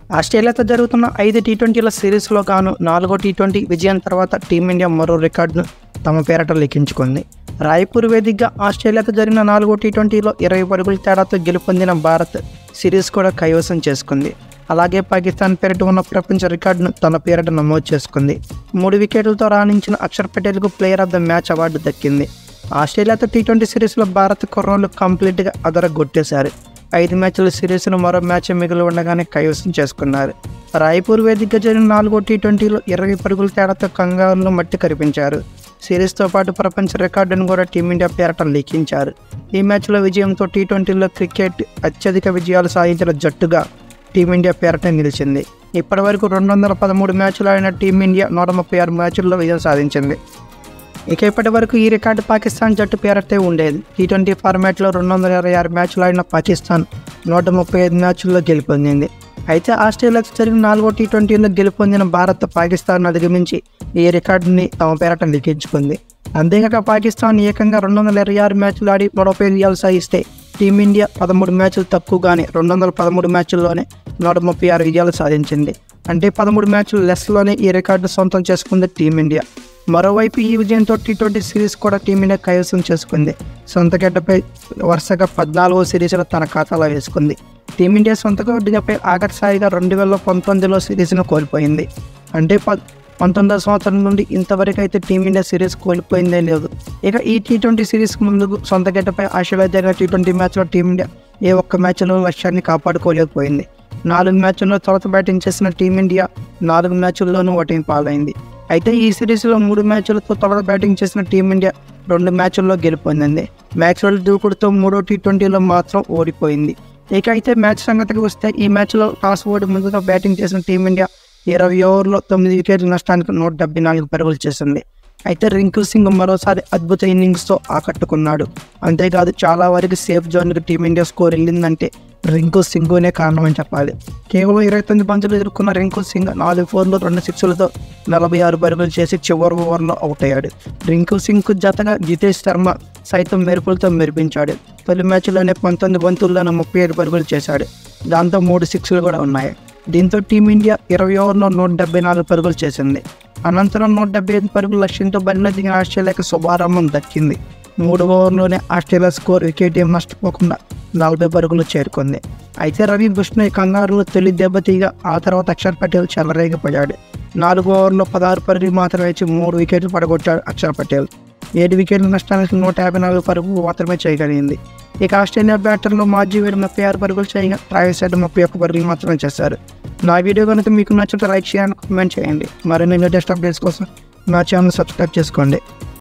ఆస్ట్రేలియాతో జరుగుతున్న ఐదు టీ ట్వంటీల సిరీస్లో గాను నాలుగో టీ ట్వంటీ విజయం తర్వాత టీమిండియా మరో రికార్డును తమ పేరట లిఖించుకుంది రాయ్పూర్ వేదికగా ఆస్ట్రేలియాతో జరిగిన నాలుగో టీ ట్వంటీలో ఇరవై పరుగుల తేడాతో గెలుపొందిన భారత్ సిరీస్ కూడా కైవసం చేసుకుంది అలాగే పాకిస్తాన్ పేరిట ఉన్న ప్రపంచ రికార్డును తన పేరిట నమోదు చేసుకుంది మూడు వికెట్లతో రాణించిన అక్షర్ పటేల్కు player of the match award దక్కింది ఆస్ట్రేలియాతో టీ ట్వంటీ సిరీస్లో భారత్ కుర్రోళ్ళు కంప్లీట్గా అదరగొట్టేశారు ఐదు మ్యాచ్ల సిరీస్ను మరో మ్యాచ్ మిగిలి ఉండగానే కైవసం చేసుకున్నారు రాయ్పూర్ వేదికగా జరిగిన నాలుగో టీ ట్వంటీలో ఇరవై పరుగుల తేడాతో కంగారులో మట్టి కనిపించారు సిరీస్తో పాటు ప్రపంచ రికార్డును కూడా టీమిండియా పేరట లిఖించారు ఈ మ్యాచ్లో విజయంతో టీ ట్వంటీలో క్రికెట్ అత్యధిక విజయాలు సాధించిన జట్టుగా టీమిండియా పేరట నిలిచింది ఇప్పటివరకు రెండు వందల పదమూడు మ్యాచ్లు ఆడిన టీమిండియా నూట ముప్పై ఆరు మ్యాచ్ల్లో విజయం సాధించింది ఇక ఇప్పటి వరకు ఈ రికార్డు పాకిస్తాన్ జట్టు పేరటే ఉండేది టీ ట్వంటీ ఫార్మాట్లో రెండు వందల ఇరవై ఆరు మ్యాచ్లు ఆడిన పాకిస్తాన్ నూట ముప్పై ఐదు మ్యాచ్ల్లో గెలుపొందింది అయితే ఆస్ట్రేలియాతో జరిగిన నాలుగో టీ ట్వంటీలో గెలుపొందిన భారత్ పాకిస్తాన్ అధిగమించి ఈ రికార్డుని తమ పేరట లిఖించుకుంది అంతేకాక పాకిస్తాన్ ఏకంగా రెండు వందల ఇరవై ఆరు మ్యాచ్లు ఆడి ముప్పై విజయాలు సాధిస్తే టీమిండియా పదమూడు మ్యాచ్లు తక్కువగానే రెండు వందల పదమూడు మ్యాచ్ల్లోనే నూట ముప్పై ఆరు విజయాలు సాధించింది అంటే పదమూడు మ్యాచ్లు లెస్లోనే ఈ రికార్డు సొంతం చేసుకుంది టీమిండియా మరోవైపు ఈ విజయంతో టీ ట్వంటీ సిరీస్ కూడా టీమిండియా కైవసం చేసుకుంది సొంత గడ్డపై వరుసగా పద్నాలుగో సిరీస్ను తన ఖాతాలో వేసుకుంది టీమిండియా సొంత గడ్డపై ఆఖరిసారిగా రెండు వేల పంతొమ్మిదిలో సిరీస్ను కోల్పోయింది అంటే ప పంతొమ్మిదవ సంవత్సరం నుండి ఇంతవరకు అయితే టీమిండియా సిరీస్ కోల్పోయిందే లేదు ఇక ఈ టీ ట్వంటీ సిరీస్ ముందు సొంత గడ్డపై ఆశీర్వాద జరిగిన టీ ట్వంటీ మ్యాచ్లో టీమిండియా ఏ ఒక్క మ్యాచ్లో లక్ష్యాన్ని కాపాడుకోలేకపోయింది నాలుగు మ్యాచ్ల్లో తొలత బ్యాటింగ్ చేసిన టీమిండియా నాలుగు మ్యాచ్ల్లోనూ ఓటింగ్ పాలైంది అయితే ఈ సిరీస్లో మూడు మ్యాచ్లతో తొలత బ్యాటింగ్ చేసిన టీమిండియా రెండు మ్యాచ్ల్లో గెలుపొందింది మ్యాచ్ల దూకుడుతో మూడో టీ ట్వంటీలో మాత్రం ఓడిపోయింది ఇక అయితే మ్యాచ్ సంగతికి వస్తే ఈ మ్యాచ్లో టాస్ ఓడి ముందుగా బ్యాటింగ్ చేసిన టీమిండియా ఇరవై ఓవర్లో తొమ్మిది వికెట్ల నష్టానికి నూట డెబ్బై నాలుగు పరుగులు చేసింది అయితే రింకు సింగ్ మరోసారి అద్భుత ఇన్నింగ్స్తో ఆకట్టుకున్నాడు అంతేకాదు చాలా వరకు సేఫ్ జోన్కి టీమిండియా స్కోర్ వెళ్ళిందంటే రింకు సింగునే కారణమని చెప్పాలి కేవలం ఇరవై తొమ్మిది పంచులు ఎదుర్కొన్న రింకు సింగ్ నాలుగు ఫోర్లు రెండు సిక్స్లతో నలభై ఆరు పరుగులు చేసి చివరి ఓవర్లో అవుట్ అయ్యాడు రింకు సింగ్కు జతగా జితేష్ శర్మ సైతం మెరుపులతో మెరిపించాడు తొలి మ్యాచ్లోనే పంతొమ్మిది బంతుల్లోనే ముప్పై ఏడు పరుగులు చేశాడు దాంతో మూడు సిక్స్లు కూడా ఉన్నాయి దీంతో టీమిండియా ఇరవై ఓవర్లో నూట డెబ్బై నాలుగు పరుగులు చేసింది అనంతరం నూట డెబ్బై ఐదు పరుగుల లక్ష్యంతో బరిలో దిగిన ఆస్ట్రేలియాకి శుభారంభం దక్కింది మూడు ఓవర్లోనే ఆస్ట్రేలియా స్కోర్ వికెట్ ఏం నష్టపోకుండా నలభై పరుగులు చేరుకుంది అయితే రవి బిష్ణోయ్ కంగారులో తొలి దెబ్బతీగా ఆ తర్వాత అక్షర్ పటేల్ చెలరేగిపోయాడు నాలుగు ఓవర్లో పదహారు పరుగులు మాత్రమే ఇచ్చి మూడు వికెట్లు పడగొట్టాడు అక్షర్ పటేల్ ఏడు వికెట్ల నష్టానికి నూట యాభై నాలుగు పరుగులు మాత్రమే చేయగలిగింది ఇక ఆస్ట్రేలియా బ్యాటర్లో మాజీ వేడు ముప్పై ఆరు పరుగులు చేయగా ట్రావిస్ హెడ్ ముప్పై ఒక్క పరుగులు మాత్రమే చేశారు నా వీడియో కనుక మీకు నచ్చితే లైక్ చేయండి కామెంట్ చేయండి మరిన్ని లేటెస్ట్ అప్డేట్స్ కోసం నా ఛానల్ సబ్స్క్రైబ్ చేసుకోండి